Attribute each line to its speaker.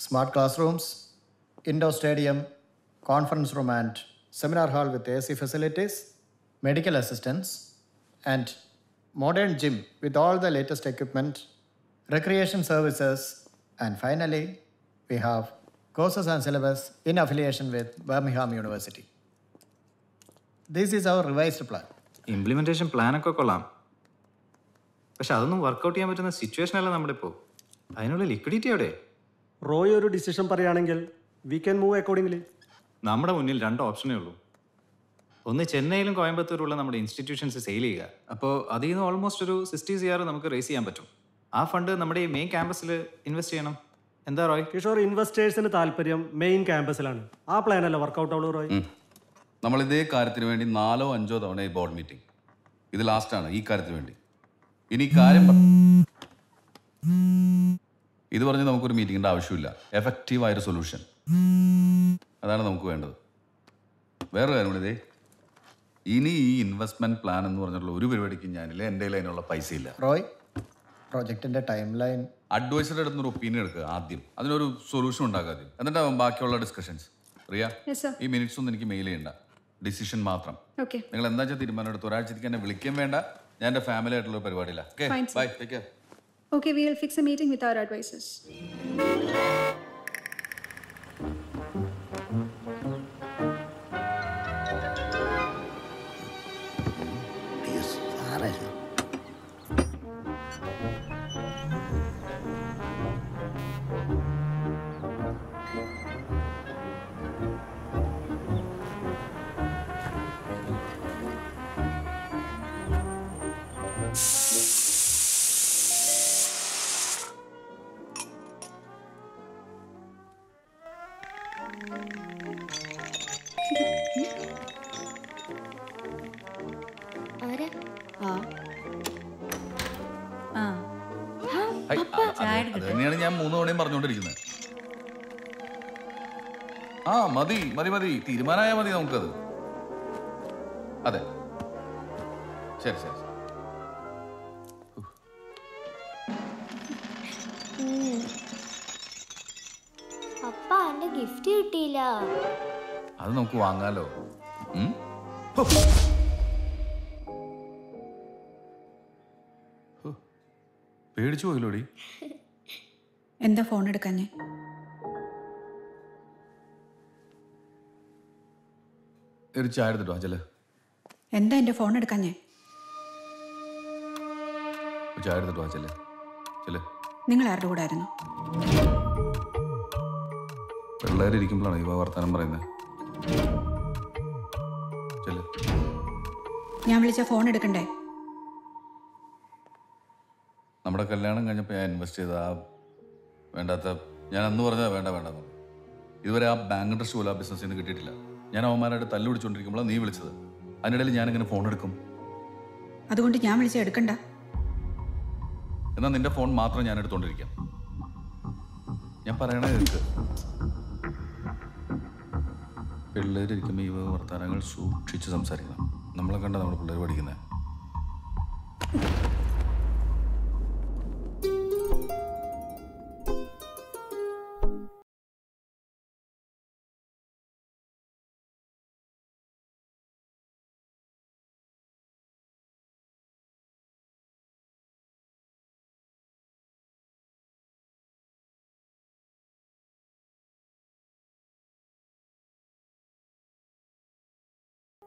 Speaker 1: smart classrooms, indoor stadium, conference room and seminar hall with AC facilities, medical assistance, and modern gym with all the latest equipment, recreation services, and finally, we have courses and syllabus in affiliation with Birmingham University. This is our revised plan.
Speaker 2: Implementation പ്ലാനൊക്കെ കൊള്ളാം പക്ഷെ അതൊന്നും workout ചെയ്യാൻ പറ്റുന്ന situation അല്ല നമ്മുടെ ഇപ്പോൾ അതിനുള്ള ലിക്വിഡിറ്റി എവിടെ
Speaker 3: റോയ് ഒരു ഡിസിഷൻ പറയുകയാണെങ്കിൽ വി ക്യാൻ മൂവ് അക്കോർഡിംഗ്ലി
Speaker 2: നമ്മുടെ മുന്നിൽ രണ്ട് ഓപ്ഷനേ ഉള്ളൂ ഒന്ന് ചെന്നൈയിലും കോയമ്പത്തൂരുള്ള നമ്മുടെ ഇൻസ്റ്റിറ്റ്യൂഷൻസ് സെയിൽ ചെയ്യുക അപ്പോൾ അതിൽ നിന്ന് ഓൾമോസ്റ്റ് ഒരു സിക്സ്റ്റി സി ആർ നമുക്ക് റേസ് ചെയ്യാൻ പറ്റും ആ ഫണ്ട് നമ്മുടെ ഈ മെയിൻ ക്യാമ്പസിൽ ഇൻവെസ്റ്റ് ചെയ്യണം എന്താ റോയ്
Speaker 3: കിഷോർ ഇൻവെസ്റ്റേഴ്സിന് താല്പര്യം മെയിൻ ക്യാമ്പസിലാണ് ആ പ്ലാൻ അല്ല വർക്കൗട്ട് ആവുള്ളൂ റോയ്
Speaker 4: നമ്മൾ ഇതേ കാര്യത്തിന് വേണ്ടി നാലോ അഞ്ചോ തവണ ഈ ബോർഡ് മീറ്റിംഗ് ഇത് ലാസ്റ്റാണ് ഈ കാര്യത്തിന് വേണ്ടി ഇനി ഈ കാര്യം പ- ഇത് പറഞ്ഞ് നമുക്കൊരു മീറ്റിങ്ങിൻ്റെ ആവശ്യമില്ല എഫക്റ്റീവ് ആയൊരു സൊല്യൂഷൻ അതാണ് നമുക്ക് വേണ്ടത് വേറൊരു കാര്യം കൂടി ഇതേ ഇനി ഈ ഇൻവെസ്റ്റ്മെന്റ് പ്ലാൻ എന്ന് പറഞ്ഞിട്ടുള്ള ഒരു പരിപാടിക്കും ഞാനില്ല എൻ്റെ കയ്യിൽ അതിനുള്ള പൈസ ഇല്ല
Speaker 1: റോയ് പ്രോജക്റ്റിൻ്റെ ടൈം ലൈൻ
Speaker 4: അഡ്വൈസറുടെ അടുത്ത് ഒരു ഒപ്പീനിയൻ എടുക്കുക ആദ്യം അതിനൊരു സൊല്യൂഷൻ ഉണ്ടാക്കുക ആദ്യം എന്നിട്ട് ബാക്കിയുള്ള ഡിസ്കഷൻസ് റിയ
Speaker 5: Yes, sir.
Speaker 4: ഈ മിനിറ്റ്സ് ഒന്നും എനിക്ക് മെയിൽ ചെയ്യണ്ട ഡിസിഷൻ മാത്രം
Speaker 5: Okay.
Speaker 4: നിങ്ങൾ എന്താ വെച്ചാൽ തീരുമാനം എടുത്ത് ഒരാഴ്ചത്തേക്ക് എന്നെ വിളിക്കാൻ വേണ്ട ഞാൻ എൻ്റെ ഫാമിലി ആയിട്ടുള്ള ഒരു പരിപാടിയില്ല okay
Speaker 5: Fine, sir.
Speaker 4: Bye take care
Speaker 5: Okay, we will fix a meeting with our advisors.
Speaker 6: ആരാ
Speaker 4: ഹൈ, ആ, അത് അത് തന്നെയാണ് ഞാൻ മൂന്ന് തവണയും പറഞ്ഞുകൊണ്ടിരിക്കുന്നത് ആ മതി മതി മതി തീരുമാനമായാൽ മതി നമുക്കത് അതെ ശരി ശരി ശരി.
Speaker 6: അപ്പ എന്റെ ഗിഫ്റ്റ് കിട്ടിയില്ല
Speaker 4: അത് നമുക്ക് വാങ്ങാലോ ഉം? ഹോ. ഹോ. പേടിച്ചു പോയില്ലോടി
Speaker 7: എന്താ ഫോൺ എടുക്കാഞ്ഞേ
Speaker 4: ഒരു ചായ എടുത്തിട്ടോ ചെല്ലേ
Speaker 7: എന്താ എൻ്റെ ഫോൺ എടുക്കാഞ്ഞേ
Speaker 4: ഒരു ചായ എടുത്തിട്ടോ ചെല്ലേ ചെല്ലേ
Speaker 7: നിങ്ങൾ ആരുടെ കൂടെ ആയിരുന്നു
Speaker 4: പിള്ളേരിയ്ക്കുമ്പോഴാണ് ഇവ വർത്താനം പറയുന്നത് ചെല്ലേ
Speaker 7: ഞാൻ വിളിച്ച ഫോൺ എടുക്കണ്ടേ
Speaker 4: നമ്മുടെ കല്യാണം കഴിഞ്ഞപ്പോൾ ഞാൻ ഇൻവെസ്റ്റ് ചെയ്ത ആ വേണ്ടാത്ത ഞാൻ അന്ന് പറഞ്ഞാൽ വേണ്ട വേണ്ട എന്ന്. ഇതുവരെ ആ ബാങ്ക് ഇൻട്രസ്റ്റ് പോലും ആ ബിസിനസ്സിൽ നിന്ന് കിട്ടിയിട്ടില്ല ഞാൻ അവന്മാരായിട്ട് തല്ലു പിടിച്ചുകൊണ്ടിരിക്കുമ്പോഴാണ് നീ വിളിച്ചത് അതിനിടയിൽ ഞാൻ എങ്ങനെ ഫോൺ എടുക്കും
Speaker 7: അതുകൊണ്ട് ഞാൻ വിളിച്ച എടുക്കണ്ട
Speaker 4: എന്നാൽ നിന്റെ ഫോൺ മാത്രം ഞാൻ എടുത്തോണ്ടിരിക്കാം ഞാൻ പറയണേ കേൾക്ക് പിള്ളേരിയ്ക്കുമ്പോൾ ഈ വക വർത്തമാനങ്ങൾ സൂക്ഷിച്ച് സംസാരിക്കണം നമ്മളെ കണ്ട നമ്മുടെ പിള്ളേർ പഠിക്കുന്നത്